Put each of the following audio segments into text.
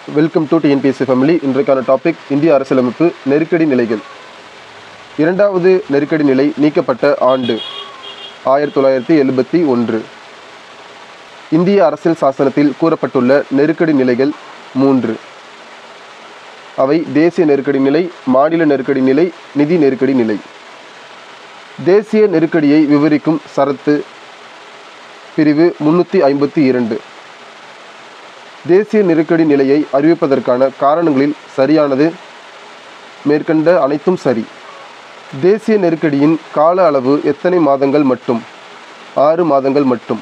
welcome to TNPSC family இன்றைக்கான topic இந்திய அரசியலமைப்பு நெருக்கடி நிலைகள் இரண்டாவது நெருக்கடி நிலை நீக்கப்பட்ட ஆண்டு ஆயிரத்தி தொள்ளாயிரத்தி எழுபத்தி ஒன்று இந்திய அரசியல் சாசனத்தில் கூறப்பட்டுள்ள நெருக்கடி நிலைகள் மூன்று அவை தேசிய நெருக்கடி நிலை மாநில நெருக்கடி நிலை நிதி நெருக்கடி நிலை தேசிய நெருக்கடியை விவரிக்கும் சரத்து பிரிவு முன்னூற்றி ஐம்பத்தி இரண்டு தேசிய நெருக்கடி நிலையை அறிவிப்பதற்கான காரணங்களில் சரியானது மேற்கண்ட அனைத்தும் சரி தேசிய நெருக்கடியின் கால அளவு எத்தனை மாதங்கள் மட்டும் ஆறு மாதங்கள் மட்டும்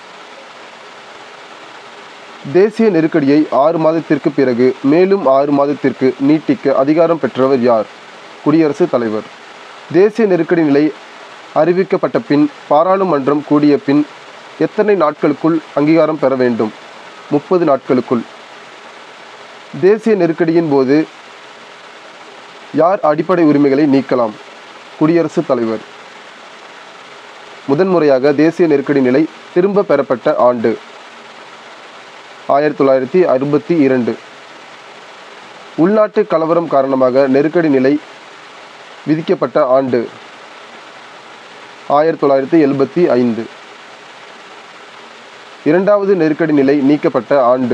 தேசிய நெருக்கடியை ஆறு மாதத்திற்கு பிறகு மேலும் ஆறு மாதத்திற்கு நீட்டிக்க அதிகாரம் பெற்றவர் யார் குடியரசுத் தலைவர் தேசிய நெருக்கடி நிலை அறிவிக்கப்பட்ட பின் பாராளுமன்றம் கூடிய பின் எத்தனை நாட்களுக்குள் அங்கீகாரம் பெற வேண்டும் முப்பது நாட்களுக்குள் தேசிய நெருக்கடியின் போது யார் அடிப்படை உரிமைகளை நீக்கலாம் குடியரசுத் தலைவர் முதன்முறையாக தேசிய நெருக்கடி நிலை திரும்ப பெறப்பட்ட ஆண்டு ஆயிரத்தி தொள்ளாயிரத்தி அறுபத்தி இரண்டு உள்நாட்டு கலவரம் காரணமாக நெருக்கடி நிலை விதிக்கப்பட்ட ஆண்டு ஆயிரத்தி தொள்ளாயிரத்தி எழுபத்தி ஐந்து இரண்டாவது நெருக்கடி நிலை நீக்கப்பட்ட ஆண்டு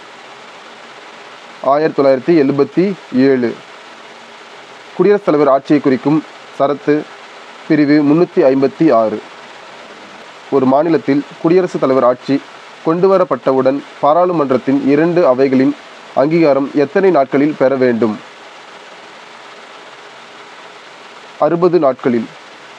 ஆயிரத்தி தொள்ளாயிரத்தி எழுபத்தி ஏழு குடியரசுத் தலைவர் ஆட்சியை குறிக்கும் சரத்து பிரிவு முன்னூற்றி ஐம்பத்தி ஆறு ஒரு மாநிலத்தில் குடியரசுத் தலைவர் ஆட்சி கொண்டுவரப்பட்டவுடன் பாராளுமன்றத்தின் இரண்டு அவைகளின் அங்கீகாரம் எத்தனை நாட்களில் பெற வேண்டும் அறுபது நாட்களில்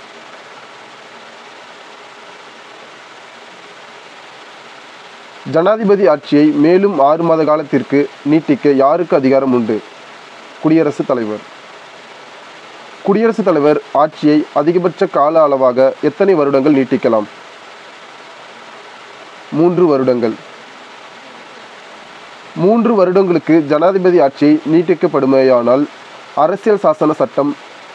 ஜனாதிபதி ஆட்சியை மேலும் ஆறு மாத காலத்திற்கு நீட்டிக்க யாருக்கு அதிகாரம் உண்டு குடியரசுத் தலைவர் குடியரசுத் தலைவர் ஆட்சியை அதிகபட்ச கால அளவாக எத்தனை வருடங்கள் நீட்டிக்கலாம் மூன்று வருடங்கள் மூன்று வருடங்களுக்கு ஜனாதிபதி ஆட்சியை நீட்டிக்கப்படுமேயானால் அரசியல் சாசன சட்டம்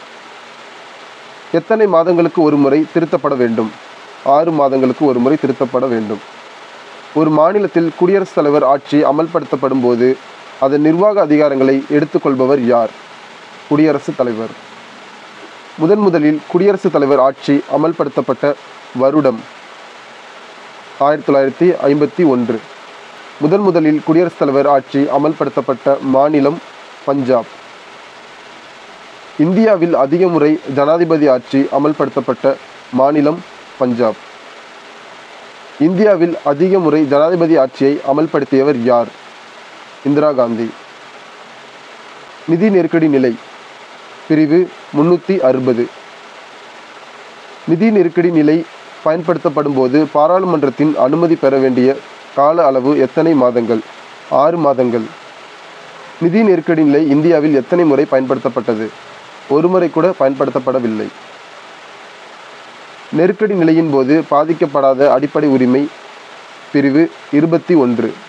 எத்தனை மாதங்களுக்கு ஒரு முறை திருத்தப்பட வேண்டும் ஆறு மாதங்களுக்கு ஒரு முறை திருத்தப்பட வேண்டும் ஒரு மாநிலத்தில் குடியரசுத் தலைவர் ஆட்சி அமல்படுத்தப்படும் போது அதன் நிர்வாக அதிகாரங்களை எடுத்துக்கொள்பவர் யார் குடியரசுத் தலைவர் முதன் முதலில் குடியரசுத் தலைவர் ஆட்சி அமல்படுத்தப்பட்ட வருடம் ஆயிரத்தி தொள்ளாயிரத்தி ஐம்பத்தி ஒன்று முதன் முதலில் குடியரசுத் தலைவர் ஆட்சி அமல்படுத்தப்பட்ட மாநிலம் பஞ்சாப் இந்தியாவில் அதிக முறை ஜனாதிபதி ஆட்சி அமல்படுத்தப்பட்ட மாநிலம் பஞ்சாப் இந்தியாவில் அதிக முறை ஜனாதிபதி ஆட்சியை அமல்படுத்தியவர் யார் இந்திரா காந்தி நிதி நெருக்கடி நிலை பிரிவு முன்னூற்றி அறுபது நிதி நெருக்கடி நிலை பயன்படுத்தப்படும் போது பாராளுமன்றத்தின் அனுமதி பெற வேண்டிய கால அளவு எத்தனை மாதங்கள் ஆறு மாதங்கள் நிதி நெருக்கடி நிலை இந்தியாவில் எத்தனை முறை பயன்படுத்தப்பட்டது ஒரு முறை கூட பயன்படுத்தப்படவில்லை நெருக்கடி நிலையின் போது பாதிக்கப்படாத அடிப்படை உரிமை பிரிவு இருபத்தி ஒன்று